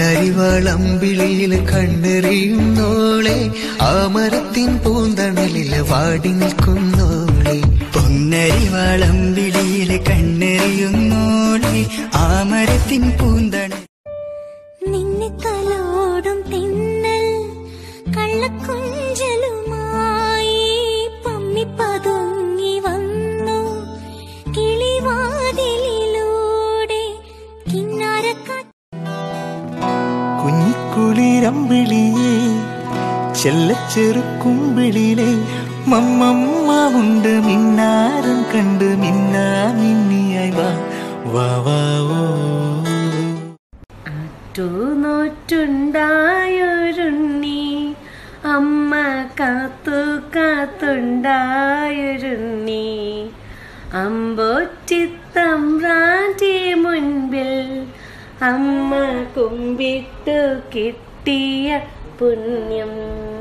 പുന്നരിവളമ്പിളിയിൽ കണ്ണെറിയുന്നോളെ ആ മരത്തിൻ പൂന്തണലിൽ വാടി നിൽക്കുന്നോളെ പൊന്നരിവാളം വിളിയിൽ കണ്ണെറിയുന്നോളെ ആ മരത്തിൻ പൂന്തണ നിന്നെ തലോടും തിന്നൽ കള്ളക്കൊഞ്ചലുമായി പമ്മി പതുങ്ങി വന്നു കിളിവാതിലിലൂടെ കിന്നാരക്കാറ്റ് കുഞ്ഞിക്കുളിരമ്പിളിയെ ചെല്ലച്ചെറുക്കുമ്പിളിലെ മമ്മമ്മ ഉണ്ട് മിന്നാരം കണ്ട് മിന്നാ മിന്നിയായി വാ വാ വാ ഓ നോറ്റുണ്ടായൊരുണ്ണി അമ്മ കാത്തു കാത്തുണ്ടായൊരുണ്ണി അമ്പോറ്റിത്തമ്പ്രാന്റെ മുൻപിൽ അമ്മ കുമ്പിട്ടു കിട്ടിയ പുണ്യം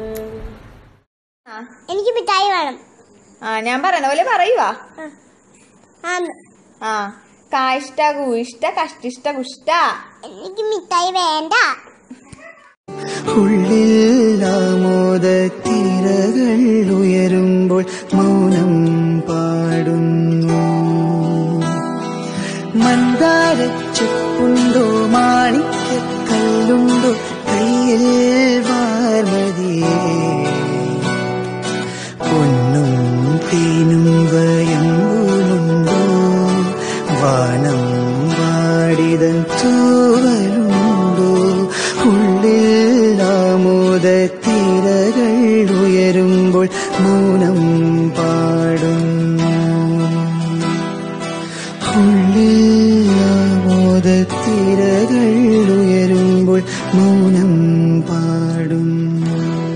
എനിക്ക് മിഠായി വേണം ആ ഞാൻ പറയണ പോലെ പറയുവാ ആന്ന്. ആ കാഷ്ട കൂഷ്ട കഷ്ടിഷ്ട കുഷ്ട എനിക്ക് മിഠായി വേണ്ട ഉള്ളിൽ ആമോദത്തിരകൾ ഉയരുമ്പോൾ മൗനം പാടുന്നു മന്ദാരച്ചെപ്പുണ്ടോ മാണിക്കല്ലുണ്ടോ കയ്യിൽ വാർമതിയേ പൊന്നും തേനും വയമ്പൂലുണ്ടോ വാനം വാടിതൻ തൂവലുണ്ടോ ഉള്ളിൽ ആമോദത്തിരകൾ ഉയരുമ്പോൾ മൗനം പാടുന്നു ഉള്ളിൽ ആമോദത്തിരകൾ ഉയരുമ്പോൾ മൗനം പാടുന്നു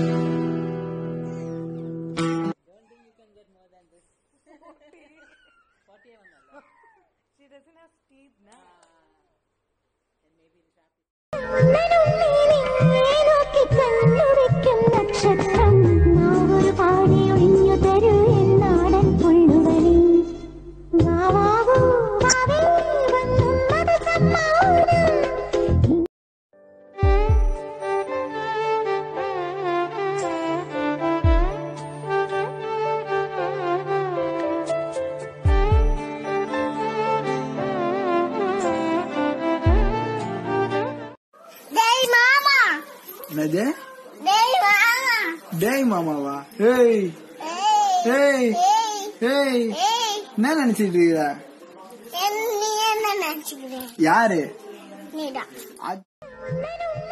നക്ഷത്രം നാവൊരു പാടി ഒഴിഞ്ഞു തരൂ എന്നാടൻ പുള്ളുവലി വാവാവൂ വാവേ വന്നുന്നത് സമ്മാനം Dei mama! എന്നതേ Dei mama! டேய் மாமாவா ஏய் ஏய் ஏய் என்ன நினைச்சிட்டு இருக்கிற நீ என்ன நினைச்சுக்கிறேன் யாரு நீதான் அது-